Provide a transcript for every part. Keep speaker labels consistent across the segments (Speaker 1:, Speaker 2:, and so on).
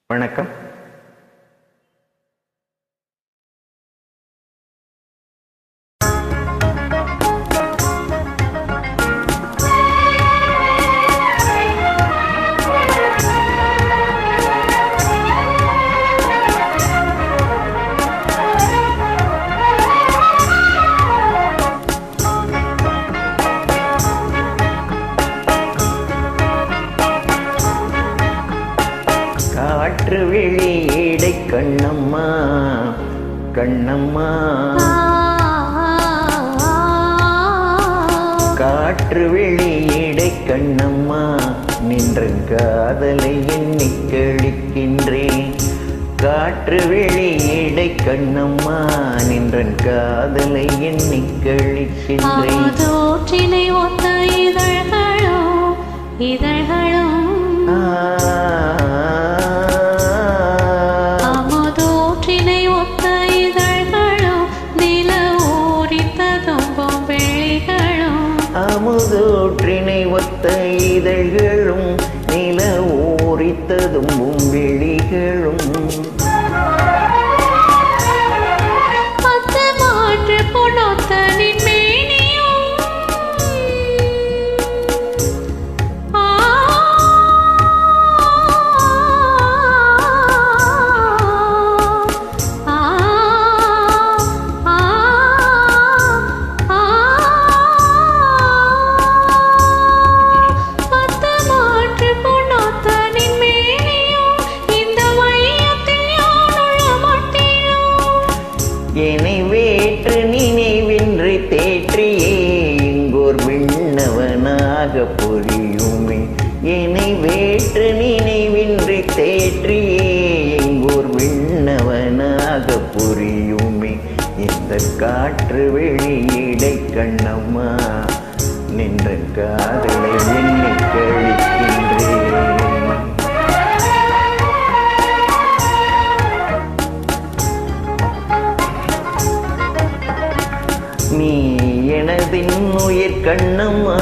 Speaker 1: வணக்கம் காற்று வெளியீடை கண்ணம்மா கண்ணம்மா காற்று வெளியீடை கண்ணம்மா நின்ற காதலை எண்ணி கழிக்கின்றேன் காற்று வெளியீடை கண்ணம்மா நின்ற காதலை எண்ணி கழிக்கின்றேன்
Speaker 2: ஆதோற்றினை ஒத்த இதழ்களோ இதழ்களும் அமுதோற்றினை ஒத்த இதழ்களோ நில ஊறித்ததும் பொம்பிழிகளும்
Speaker 1: அமுதோற்றினை ஒத்த இதழ்களும் நில ஊறித்ததும் விழிகளும்
Speaker 2: பத்து மாற்று பொன்னொத்தனின் மேனியும் ஆ ஆ ஆ பத்து மாற்று பொன்னொத்தனின் மேனியும் இந்த மையத்தில் யானுள்ள மட்டிலும்
Speaker 1: என்னை வேற்று நினைவின்றி தேற்றியே இங்கோர் விண்ணவனாக புரியுமே என்னை வேற்று நினைவின்றி தேற்றியே இங்கோர் விண்ணவனாக புரியுமே இந்த காற்று வெளியீடை கண்ணம்மா நின்ற காதலை எண்ணி கழிக்கின்றேன் நீ எனதின் உயிர் கண்ணம்மா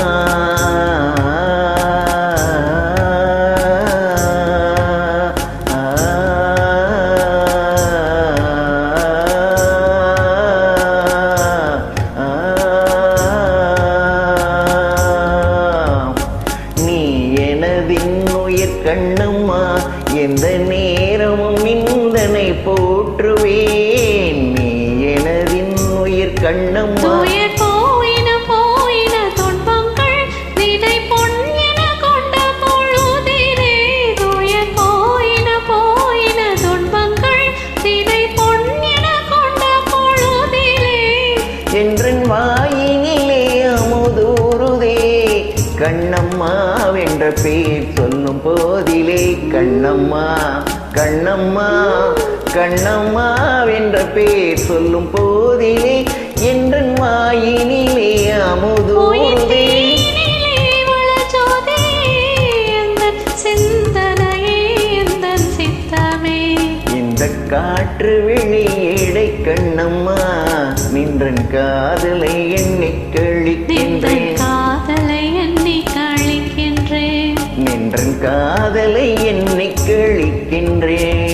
Speaker 1: நீ எனதின் உயிர் கண்ணம்மா எந்த நேரமும் நிந்தனை போற்றுவேன் நீ எனதின் உயிர் கண்ணம்மா
Speaker 2: துயர் போயின போயின துன்பங்கள் நினை பொன் என கொண்ட பொழுதிலே துயர் போயின போயின துன்பங்கள் நினை பொன் என கொண்ட பொழுதிலே
Speaker 1: என்றன் வாயினிலே அமுதூருதே கண்ணம்மா வென்ற பேர் சொல்லும் போதிலே கண்ணம்மா கண்ணம்மா கண்ணம்மா வென்ற பேர் சொல்லும் போதிலே என்றன் வாயினிலே அமுதூருதே
Speaker 2: உயிர்த்தீனிலே வளஜோதே எந்தன் சிந்தனையே எந்தன் சித்தமே
Speaker 1: இந்த காற்று வெளியீடை கண்ணம்மா நின்றன் காதலை எண்ணி
Speaker 2: நின்றன்
Speaker 1: கழிக்கின்றேன்
Speaker 2: காதலை எண்ணி கழிக்கின்றேன்
Speaker 1: நின்றன் காதலை எண்ணி கழிக்கின்றேன்